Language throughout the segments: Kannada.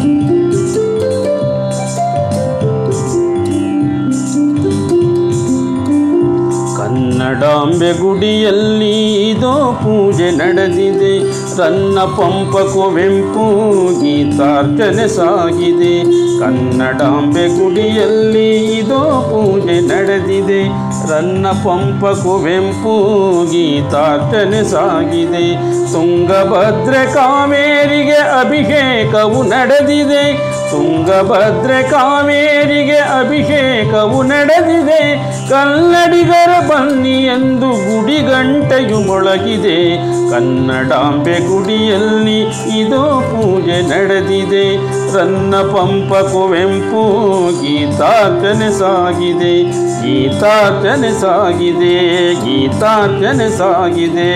ಕನ್ನಡಾಂಬೆ ಗುಡಿಯಲ್ಲಿ ಇದೋ ಪೂಜೆ ನಡೆದಿದೆ ರನ್ನ ಪಂಪ ಕುವೆಂಪು ಗೀತಾರ್ಚನೆ ಸಾಗಿದೆ ಕನ್ನಡಾಂಬೆ ಗುಡಿಯಲ್ಲಿ ಇದೋ ಪೂಜೆ ನಡೆದಿದೆ ರನ್ನ ಪಂಪ ಕುವೆಂಪು ಗೀತಾರ್ಚನೆ ಸಾಗಿದೆ ತುಂಗಭದ್ರೆ ಕಾವೇರಿಗೆ ಅಭಿಷೇಕವು ನಡೆದಿದೆ ತುಂಗಭದ್ರೆ ಕಾವೇರಿಗೆ ಅಭಿಷೇಕವು ನಡೆದಿದೆ ಕನ್ನಡಿಗರ ಬನ್ನಿ ಎಂದು ಗುಡಿ ಗಂಟೆಯು ಮೊಳಗಿದೆ ಕನ್ನಡಾಂಬೆ ಗುಡಿಯಲ್ಲಿ ಇದೋ ಪೂಜೆ ನಡೆದಿದೆ ರನ್ನ ಪಂಪ ಕುವೆಂಪು ಗೀತಾರ್ಚನೆ ಸಾಗಿದೆ ಗೀತಾರ್ಚನೆ ಸಾಗಿದೆ ಗೀತಾರ್ಚನೆ ಸಾಗಿದೆ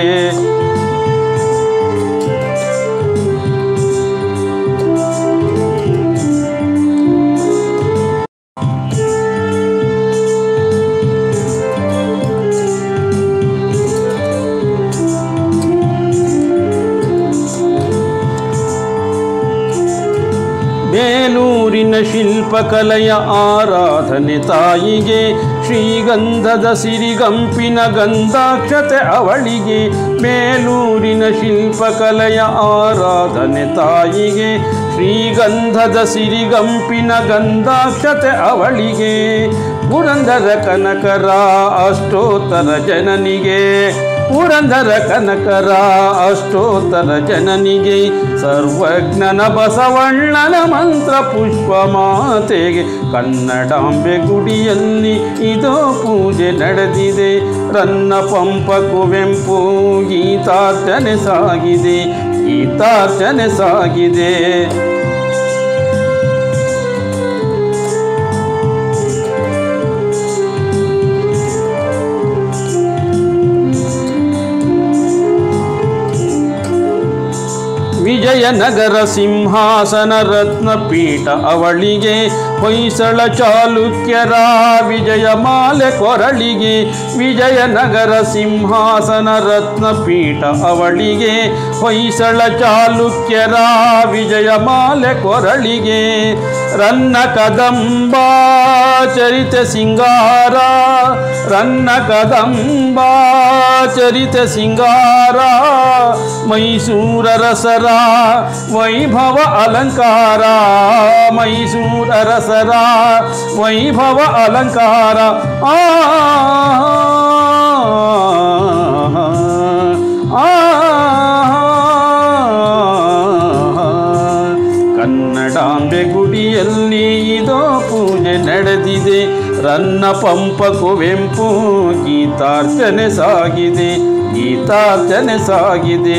ಬೇಲೂರಿನ ಶಿಲ್ಪಕಲೆಯ ಆರಾಧನೆ ತಾಯಿಗೆ ಶ್ರೀಗಂಧದ ಸಿರಿಗಂಪಿನ ಗಂಧಾಕ್ಷತೆ ಅವಳಿಗೆ ಬೇಲೂರಿನ ಶಿಲ್ಪಕಲೆಯ ಆರಾಧನೆ ತಾಯಿಗೆ ಶ್ರೀಗಂಧದ ಸಿರಿಗಂಪಿನ ಗಂಧಾಕ್ಷತೆ ಅವಳಿಗೆ ಪುರಂದರ ಕನಕರ ಅಷ್ಟೋತ್ತರ ಜನನಿಗೆ ಪುರಂದರ ಕನಕರ ಅಷ್ಟೋತ್ತರ ಜನನಿಗೆ ಸರ್ವಜ್ಞನ ಬಸವಣ್ಣನ ಮಂತ್ರ ಪುಷ್ಪ ಮಾತೆಗೆ ಕನ್ನಡಾಂಬೆ ಗುಡಿಯಲ್ಲಿ ಇದೋ ಪೂಜೆ ನಡೆದಿದೆ ರನ್ನ ಪಂಪ ಕುವೆಂಪು ಗೀತಾರ್ಚನೆ ಸಾಗಿದೆ ಗೀತಾರ್ಚನೆ ಸಾಗಿದೆ ವಿಜಯನಗರ ಸಿಂಹಾಸನ ರತ್ನ ಪೀಠ ಅವಳಿಗೆ ಹೊಯ್ಸಳ ಚಾಲುಕ್ಯರ ವಿಜಯ ಮಾಲೆ ಕೊರಳಿಗೆ ವಿಜಯನಗರ ಸಿಂಹಾಸನ ರತ್ನ ಪೀಠ ಅವಳಿಗೆ ಹೊಯ್ಸಳ ಚಾಲುಕ್ಯರ ವಿಜಯ ಮಾಲೆ ಕೊರಳಿಗೆ ರನ್ನ ಕದಂಬ ಚರಿತ ಸಿಂಗಾರ ರನ್ನ ಕದಂಬ ಚರಿತ ಸಿಂಗಾರ ಮೈಸೂರ ರಸರ ವೈಭವ ಅಲಂಕಾರ ಮೈಸೂರ ರಸರ ವೈಭವ ಅಲಂಕಾರ ಆ ಆ ಕನ್ನಡಾಂಬೆ ಗುಡಿಯಲ್ಲಿ ಇದೋ ಪೂಜೆ ನಡೆದಿದೆ ರನ್ನ ಪಂಪ ಕುವೆಂಪು ಗೀತಾರ್ಚನೆ ಸಾಗಿದೆ ಗೀತಾರ್ಚನೆ ಸಾಗಿದೆ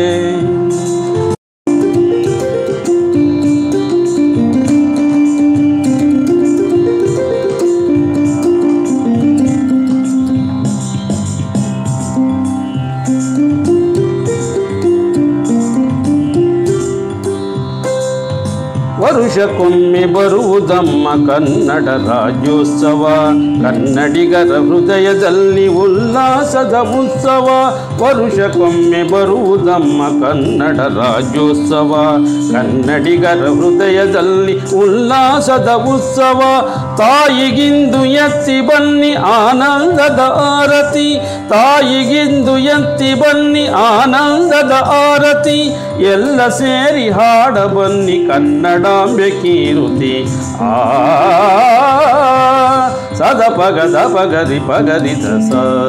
ವರುಷಕ್ಕೊಮ್ಮೆ ಬರುವುದಮ್ಮ ಕನ್ನಡ ರಾಜ್ಯೋತ್ಸವ ಕನ್ನಡಿಗರ ಹೃದಯದಲ್ಲಿ ಉಲ್ಲಾಸದ ಉತ್ಸವ ವರುಷಕ್ಕೊಮ್ಮೆ ಬರುವುದಮ್ಮ ಕನ್ನಡ ರಾಜ್ಯೋತ್ಸವ ಕನ್ನಡಿಗರ ಹೃದಯದಲ್ಲಿ ಉಲ್ಲಾಸದ ಉತ್ಸವ ತಾಯಿಗಿಂದು ಎತ್ತಿ ಬನ್ನಿ ಆನಂದದ ಆರತಿ ತಾಯಿಗಿಂದು ಎತ್ತಿ ಬನ್ನಿ ಆನಂದದ ಆರತಿ ಎಲ್ಲ ಸೇರಿ ಹಾಡ ಬನ್ನಿ ಕನ್ನಡಾಂಬೆ ಕೀರುತಿ ಆ ಸದ ಪಗದ ಪಗರಿ ಪಗರಿ ದಸ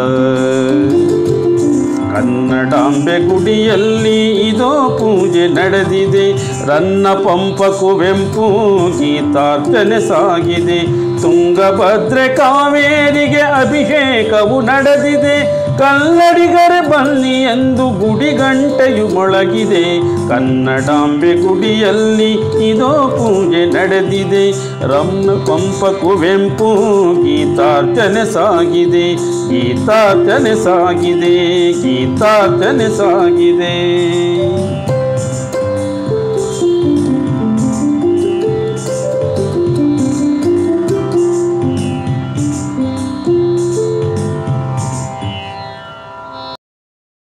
ಕನ್ನಡಾಂಬೆ ಗುಡಿಯಲ್ಲಿ ಇದೋ ಪೂಜೆ ನಡೆದಿದೆ ರನ್ನ ಪಂಪ ಕುವೆಂಪು ಗೀತಾರ್ಚನೆ ಸಾಗಿದೆ ತುಂಗಭದ್ರೆ ಕಾವೇರಿಗೆ ಅಭಿಷೇಕವು ನಡೆದಿದೆ ಕನ್ನಡಿಗರ ಬನ್ನಿ ಎಂದು ಗುಡಿ ಗಂಟೆಯು ಮೊಳಗಿದೆ ಕನ್ನಡಾಂಬೆ ಗುಡಿಯಲ್ಲಿ ಇದೋ ಪೂಜೆ ನಡೆದಿದೆ ರಮ್ನ ಪಂಪ ಕುವೆಂಪು ಗೀತಾರ್ಚನೆ ಸಾಗಿದೆ ಗೀತಾರ್ಚನೆ ಸಾಗಿದೆ ಗೀತಾರ್ಚನೆ ಸಾಗಿದೆ